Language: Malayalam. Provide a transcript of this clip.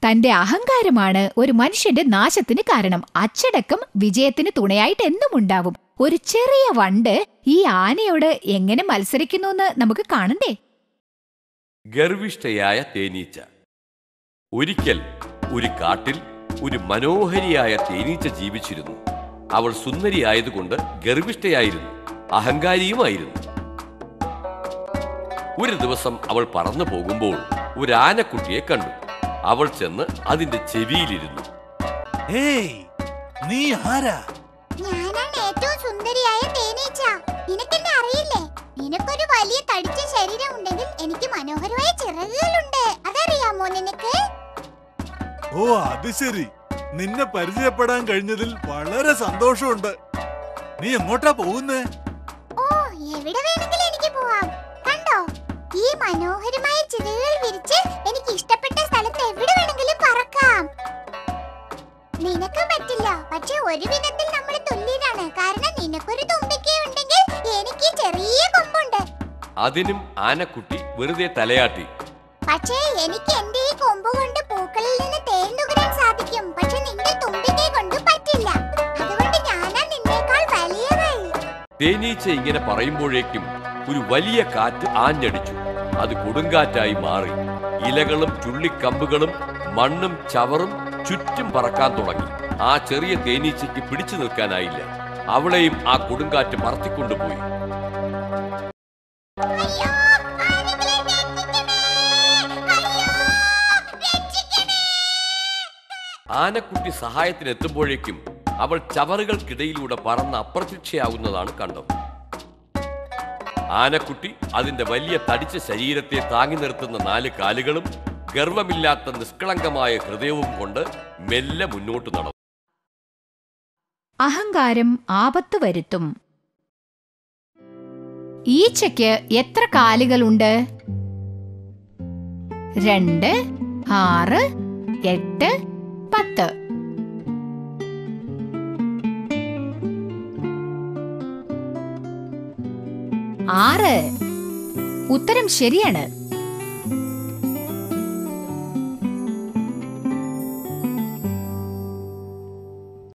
തന്റെ അഹങ്കാരമാണ് ഒരു മനുഷ്യന്റെ നാശത്തിന് കാരണം അച്ചടക്കം വിജയത്തിന് തുണയായിട്ട് എന്നും ഉണ്ടാവും ഒരു ചെറിയ വണ്ട് ഈ ആനയോട് എങ്ങനെ മത്സരിക്കുന്നു എന്ന് നമുക്ക് കാണണ്ടേ ഗർവിഷ്ഠയായ തേനീച്ച ഒരിക്കൽ ഒരു കാട്ടിൽ ഒരു മനോഹരിയായ തേനീച്ച ജീവിച്ചിരുന്നു അവൾ സുന്ദരിയായതുകൊണ്ട് ഗർവിഷ്ഠയായിരുന്നു അഹങ്കാരിയുമായിരുന്നു ഒരു ദിവസം അവൾ പറന്നു പോകുമ്പോൾ ഒരു ആനക്കുട്ടിയെ കണ്ടു അവൾ ചെന്ന് അതിന്റെ ചെവിയിലിരുന്നു ഏയ് നീ ആരാ ഞാനാണ് ഏറ്റവും സുന്ദരിയായ തേനീച്ച നിനക്കെന്നെ അറിയില്ലേ നിനക്കൊരു വലിയ തടിച്ച ശരീരം ഉണ്ടെങ്കിൽ എനിക്ക് മനോഹരമായ ചിറകുകളുണ്ട് അതറിയാമോ നിനക്ക് ഓ അത് ശരി നിന്നെ പരിചയപ്പെടാൻ കഴിഞ്ഞതിൽ വളരെ സന്തോഷമുണ്ട് നീ എങ്ങോട്ടാ പോകുന്നേ ഓ എവിടെ വേണമെങ്കിലും എനിക്ക് പോവാം കണ്ടോ ഈ മനോഹരമായ ചിറകുകൾ വിരിച്ച് എനിക്ക് ഇഷ്ടപ്പെട്ട സ്ഥലത്ത് എവിടെ വേണമെങ്കിലും പറക്കാം നിനക്ക് പറ്റില്ല പക്ഷെ ഒരു വിധത്തിൽ നമ്മൾ തുല്യരാണ് കാരണം നിനക്കൊരു തുമ്പിക്കൈ ഉണ്ടെങ്കിൽ എനിക്ക് ചെറിയ കൊമ്പുണ്ട് അതിനും ആനക്കുട്ടി വെറുതെ തലയാട്ടി പക്ഷേ എനിക്ക് എന്റെ ഈ കൊമ്പ് കൊണ്ട് പൂക്കളിൽ നിന്ന് തേൻ നുകരാൻ സാധിക്കും പക്ഷെ നിന്റെ തുമ്പിക്കൈ കൊണ്ട് പറ്റില്ല അതുകൊണ്ട് ഞാനാ നിന്നേക്കാൾ വലിയവൾ തേനീച്ച ഇങ്ങനെ പറയുമ്പോഴേക്കും ഒരു വലിയ കാറ്റ് ആഞ്ഞടിച്ചു അത് കൊടുങ്കാറ്റായി മാറി ഇലകളും ചുള്ളിക്കമ്പുകളും മണ്ണും ചവറും ചുറ്റും പറക്കാൻ തുടങ്ങി ആ ചെറിയ തേനീച്ചയ്ക്ക് പിടിച്ചു നിൽക്കാനായില്ല അവളെയും ആ കൊടുങ്കാറ്റ് പറത്തിക്കൊണ്ടുപോയി അയ്യോ ആരെങ്കിലും രക്ഷിക്കണേ അയ്യോ രക്ഷിക്കണേ ആനക്കുട്ടി സഹായത്തിനെത്തുമ്പോഴേക്കും അവൾ ചവറുകൾക്കിടയിലൂടെ പറന്ന് അപ്രത്യക്ഷയാവുന്നതാണ് കണ്ടത് ആനക്കുട്ടി അതിന്റെ വലിയ തടിച്ച ശരീരത്തെ താങ്ങി നിർത്തുന്ന നാല് കാലുകളും ഗർവമില്ലാത്ത നിഷ്കളങ്കമായ ഹൃദയവും കൊണ്ട് മെല്ലെ മുന്നോട്ട് നടന്നു അഹങ്കാരം ആപത്ത് വരുത്തും ഈച്ചയ്ക്ക് എത്ര കാലുകളുണ്ട് രണ്ട് ആറ് എട്ട് പത്ത് ആറ് ഉത്തരം ശരിയാണ്